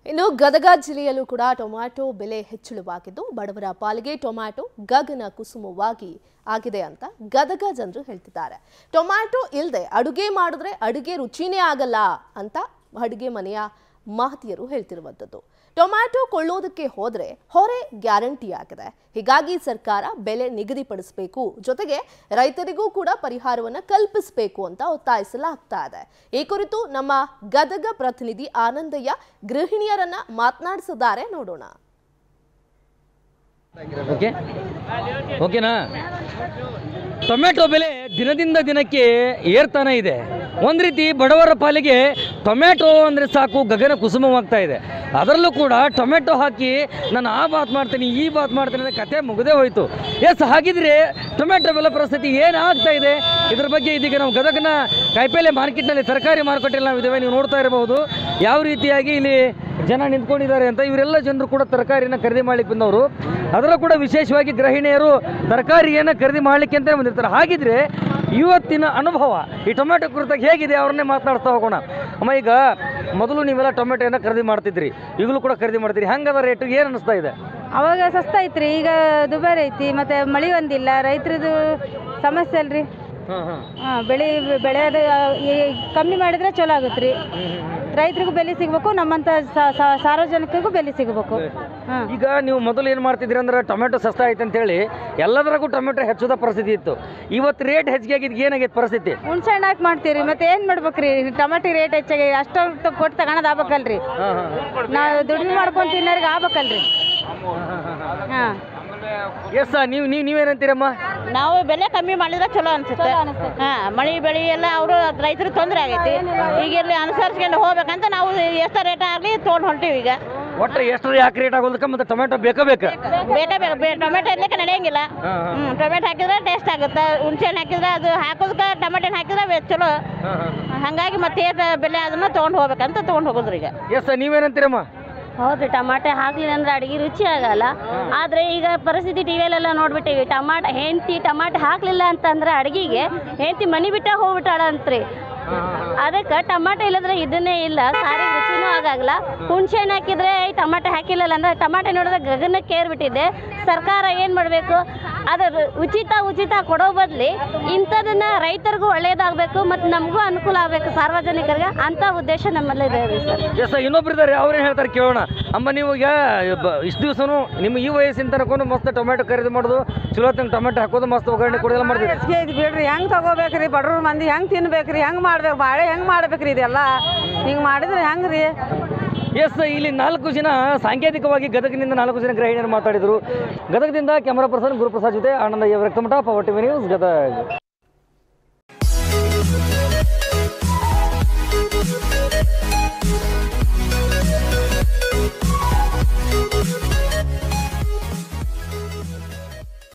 ಇನ್ನು ಗದಗ ಜಿಲ್ಲೆಯಲ್ಲೂ ಕೂಡ ಟೊಮ್ಯಾಟೊ ಬೆಲೆ ಹೆಚ್ಚಳವಾಗಿದ್ದು ಬಡವರ ಪಾಲಿಗೆ ಟೊಮ್ಯಾಟೊ ಗಗನ ಕುಸುಮವಾಗಿ ಆಗಿದೆ ಅಂತ ಗದಗ ಜನರು ಹೇಳ್ತಿದ್ದಾರೆ ಟೊಮ್ಯಾಟೊ ಇಲ್ಲದೆ ಅಡುಗೆ ಮಾಡಿದ್ರೆ ಅಡುಗೆ ರುಚಿನೇ ಆಗಲ್ಲ ಅಂತ ಅಡುಗೆ ಮನೆಯ ಮಹತಿಯರು ಹೇಳ್ತಿರುವಂಥದ್ದು ಟೊಮ್ಯಾಟೊ ಕೊಳ್ಳೋದಕ್ಕೆ ಹೋದ್ರೆ ಹೊರೆ ಗ್ಯಾರಂಟಿ ಆಗಿದೆ ಹೀಗಾಗಿ ಸರ್ಕಾರ ಬೆಲೆ ನಿಗದಿಪಡಿಸಬೇಕು ಜೊತೆಗೆ ರೈತರಿಗೂ ಕೂಡ ಪರಿಹಾರವನ್ನು ಕಲ್ಪಿಸಬೇಕು ಅಂತ ಒತ್ತಾಯಿಸಲಾಗ್ತಾ ಇದೆ ಈ ಕುರಿತು ನಮ್ಮ ಗದಗ ಪ್ರತಿನಿಧಿ ಆನಂದಯ್ಯ ಗೃಹಿಣಿಯರನ್ನ ಮಾತನಾಡಿಸಿದ್ದಾರೆ ನೋಡೋಣ ಓಕೆ ಓಕೆನಾ ಟೊಮೆಟೊ ಬೆಲೆ ದಿನದಿಂದ ದಿನಕ್ಕೆ ಏರ್ತಾನೆ ಇದೆ ಒಂದು ರೀತಿ ಬಡವರ ಪಾಲಿಗೆ ಟೊಮೆಟೊ ಅಂದರೆ ಸಾಕು ಗಗನ ಕುಸುಮವಾಗ್ತಾ ಇದೆ ಅದರಲ್ಲೂ ಕೂಡ ಟೊಮೆಟೊ ಹಾಕಿ ನಾನು ಆ ಬಾತ್ ಮಾಡ್ತೀನಿ ಈ ಬಾತ್ ಮಾಡ್ತೀನಿ ಅಂದರೆ ಕತೆ ಮುಗದೇ ಹೋಯಿತು ಎಸ್ ಹಾಗಿದ್ರೆ ಟೊಮೆಟೊ ಬೆಲೆ ಪರಿಸ್ಥಿತಿ ಏನಾಗ್ತಾ ಇದೆ ಇದ್ರ ಬಗ್ಗೆ ಇದೀಗ ನಾವು ಗದಗನ ಕಾಯಿಪಲ್ಲೆ ಮಾರ್ಕೆಟ್ನಲ್ಲಿ ತರಕಾರಿ ಮಾರುಕಟ್ಟೆಯಲ್ಲಿ ನಾವು ಇದ್ದೇವೆ ನೀವು ನೋಡ್ತಾ ಇರಬಹುದು ಯಾವ ರೀತಿಯಾಗಿ ಇಲ್ಲಿ ಜನ ನಿಂತ್ಕೊಂಡಿದ್ದಾರೆ ಅಂತ ಇವರೆಲ್ಲ ಜನರು ಕೂಡ ತರಕಾರಿನ ಖರೀದಿ ಮಾಡ್ಲಿಕ್ಕೆ ಬಂದವರು ಅದರಲ್ಲೂ ಕೂಡ ವಿಶೇಷವಾಗಿ ಗೃಹಿಣಿಯರು ತರಕಾರಿಯನ್ನು ಖರೀದಿ ಮಾಡಲಿಕ್ಕೆ ಅಂತಲೇ ಬಂದಿರ್ತಾರೆ ಹಾಗಿದ್ರೆ ಇವತ್ತಿನ ಅನುಭವ ಈ ಟೊಮೆಟೊ ಕುರಿತಾಗಿ ಹೇಗಿದೆ ಅವ್ರನ್ನೇ ಮಾತನಾಡ್ತಾ ಹೋಗೋಣ ಅಮ್ಮ ಈಗ ಮೊದಲು ನೀವೆಲ್ಲ ಟೊಮೆಟೊನ ಖರೀದಿ ಮಾಡ್ತಿದ್ರಿ ಈಗಲೂ ಕೂಡ ಖರೀದಿ ಮಾಡ್ತೀರಿ ಹೆಂಗದ ರೇಟು ಏನು ಅನಿಸ್ತಾ ಇದೆ ಅವಾಗ ಸಸ್ತ ಐತ್ರಿ ಈಗ ದುಬಾರಿ ಐತಿ ಮತ್ತೆ ಮಳಿ ಒಂದಿಲ್ಲ ರೈತರದು ಸಮಸ್ಯೆ ಅಲ್ರಿ ಹಾಂ ಹಾಂ ಹಾಂ ಬೆಳೆ ಬೆಳೆಯೋದು ಈ ಕಮ್ಮಿ ಮಾಡಿದ್ರೆ ಚಲೋ ಆಗುತ್ತೆ ರೀ ರೈತರಿಗೂ ಬೆಲೆ ಸಿಗಬೇಕು ನಮ್ಮಂಥ ಸ- ಸ- ಸಾರ್ವಜನಿಕರಿಗೂ ಬೆಲೆ ಸಿಗಬೇಕು ಹಾಂ ಈಗ ನೀವು ಮೊದಲು ಏನು ಮಾಡ್ತಿದ್ರಿ ಅಂದ್ರೆ ಟೊಮೆಟೊ ಸಸ್ತ ಐತೆ ಅಂತೇಳಿ ಎಲ್ಲದರಾಗೂ ಟೊಮೆಟೊ ಹೆಚ್ಚುದ ಪರಿಸ್ಥಿತಿ ಇತ್ತು ಇವತ್ತು ರೇಟ್ ಹೆಚ್ಚಿಗೆ ಆಗಿದ್ದು ಏನಾಗೈತೆ ಪರಿಸ್ಥಿತಿ ಹುಣ್ಸೆ ಹಣ್ಣು ಹಾಕಿ ಮಾಡ್ತೀವಿ ಮತ್ತೆ ಏನು ಮಾಡ್ಬೇಕ್ರಿ ಟಮಾಟಿ ರೇಟ್ ಹೆಚ್ಚಾಗಿ ಅಷ್ಟು ಕೊಟ್ಟು ತಗೊಳೋದು ಆಗ್ಬೇಕಲ್ರಿ ಹಾಂ ಹಾಂ ನಾವು ದುಡಿಮೆ ಮಾಡ್ಕೊಂಡು ತಿನ್ನೋರಿಗೆ ಆಗ್ಬೇಕಲ್ರಿ ಹಾಂ ಎಸ್ ನೀವು ನೀವು ನೀವೇನಂತೀರಮ್ಮ ನಾವು ಬೆಲೆ ಕಮ್ಮಿ ಮಾಡಿದ್ರೆ ಚಲೋ ಅನ್ಸುತ್ತೆ ಹಾ ಮಳಿ ಬೆಳಿ ಎಲ್ಲ ಅವರು ರೈತರು ತೊಂದರೆ ಆಗೈತಿ ಈಗ ಇಲ್ಲಿ ಅನುಸರಿಸ್ಕೊಂಡು ಹೋಗ್ಬೇಕಂತ ನಾವು ಎಷ್ಟು ರೇಟ್ ಆಗಲಿ ತೊಗೊಂಡು ಹೊಂಟೀವಿ ಈಗ ಒಟ್ಟು ಎಷ್ಟು ಯಾಕೆ ರೇಟ್ ಆಗೋದಕ್ಕೆ ಮತ್ತೆ ಟೊಮೆಟೊ ಬೇಕೇ ಬೇಕು ಬೇಕೇ ಬೇಕು ಬೇ- ಟೊಮೆಟೊ ಇರ್ಲಿಕ್ಕೆ ನಡೆಯಂಗಿಲ್ಲ ಹಾಂ ಹಾಂ ಹ್ಞೂ ಟೊಮೆಟೊ ಹಾಕಿದ್ರೆ ಟೇಸ್ಟ್ ಆಗುತ್ತೆ ಹುಣ್ಸೆ ಹಣ್ಣು ಹಾಕಿದ್ರೆ ಅದು ಹಾಕೋದಕ್ಕೆ ಟೊಮೆಟೊ ಹಾಕಿದ್ರೆ ಬೆ- ಚಲೋ ಹಾಂ ಹಾಂ ಹಾಗಾಗಿ ಮತ್ತೆ ಏನು ಬೆಲೆ ಅದನ್ನು ತೊಗೊಂಡು ಹೋಗ್ಬೇಕಂತ ತೊಗೊಂಡು ಹೋಗೋದ್ರಿ ಈಗ ಎಸ್ ನೀವೇನಂತೀರಮ್ಮ ಹೌದು ಟಮಾಟೆ ಹಾಕ್ಲಿಲ್ಲ ಅಂದ್ರೆ ಅಡಿಗೆ ರುಚಿ ಆಗಲ್ಲ ಆದ್ರೆ ಈಗ ಪರಿಸ್ಥಿತಿ ಟಿವಿಯಲ್ಲೆಲ್ಲ ನೋಡ್ಬಿಟ್ಟಿವಿ ಟಮಾಟ ಹೆಂಡತಿ ಟಮಾಟೆ ಹಾಕ್ಲಿಲ್ಲ ಅಂತಂದ್ರೆ ಅಡಿಗೆಗೆ ಹೆಂಡತಿ ಮನಿ ಬಿಟ್ಟ ಹೋಗ್ಬಿಟ್ಟಾಳ ಅಂತ್ರಿ ಅದಕ್ಕೆ ಟಮಾಟೆ ಇಲ್ಲದ್ರೆ ಇದನ್ನೇ ಇಲ್ಲ ಸಾರಿಗೆ ರುಚಿನೂ ಆಗಾಗಲ್ಲ ಹುಣ್ಸೆ ಹಣ್ಣು ಹಾಕಿದ್ರೆ ಈ ಟಮಾಟೆ ಹಾಕಿಲ್ಲಲ್ಲ ಅಂದ್ರೆ ಟಮಾಟೆ ನೋಡಿದ್ರೆ ಗಗನಕ್ಕೆ ಏರ್ಬಿಟ್ಟಿದೆ ಸರ್ಕಾರ ಏನು ಮಾಡಬೇಕು ಅದರ ಉಚಿತ ಉಚಿತ ಕೊಡೋ ಬದಲಿ ಇಂಥದನ್ನ ರೈತರಿಗೂ ಒಳ್ಳೇದಾಗಬೇಕು ಮತ್ತು ನಮಗೂ ಅನುಕೂಲ ಆಗಬೇಕು ಸಾರ್ವಜನಿಕರಿಗೆ ಅಂತ ಉದ್ದೇಶ ನಮ್ಮಲ್ಲಿದೆ ರೀ ಸರ್ ಎಸ್ ಇನ್ನೊಬ್ರು ಇದ್ದಾರೆ ಅವ್ರೇನು ಹೇಳ್ತಾರೆ ಕೇಳೋಣ ಅಮ್ಮ ನೀವು ಈಗ ಬ- ಇಷ್ಟು ದಿವಸನು ನಿಮ್ಮ ಈ ವಯಸ್ಸಿನ ತನಕ ಮಸ್ತ್ ಟೊಮೆಟೊ ಖರೀದಿ ಮಾಡೋದು ಚಲೋ ತಂಗ ಟೊಮೆಟೊ ಹಾಕೋದು ಮಸ್ತ್ ಒಗ್ಗರಣೆ ಕೊಡೋದೆಲ್ಲ ಮಾಡ್ತೀವಿ ಹೆಚ್ಚಿಗೆ ಐತಿ ಬಿಡ್ರಿ ಹೆಂಗ್ ತಗೋಬೇಕ್ರಿ ಬಡವ್ರ ಮಂದಿ ಹೆಂಗ್ ತಿನ್ಬೇಕ್ರಿ ಹೆಂಗ್ ಮಾಡ್ಬೇಕು ಬಾಳೆ ಹೆಂಗ್ ಮಾಡ್ಬೇಕ್ರಿ ಇದೆಲ್ಲ ಹಿಂಗ್ ಮಾಡಿದ್ರೆ ಹೆಂಗ್ರಿ ಎಸ್ ಇಲ್ಲಿ ನಾಲ್ಕು ಜನ ಸಾಂಕೇತಿಕವಾಗಿ ಗದಗಿನಿಂದ ನಾಲ್ಕು ಜನ ಗೃಹಿಣಿಯರು ಮಾತಾಡಿದರು ಗದಗದಿಂದ ಕ್ಯಾಮರಾ ಪರ್ಸನ್ ಗುರುಪ್ರಸಾದ್ ಜೊತೆ Ananda Vyaktamath power TV news Gadag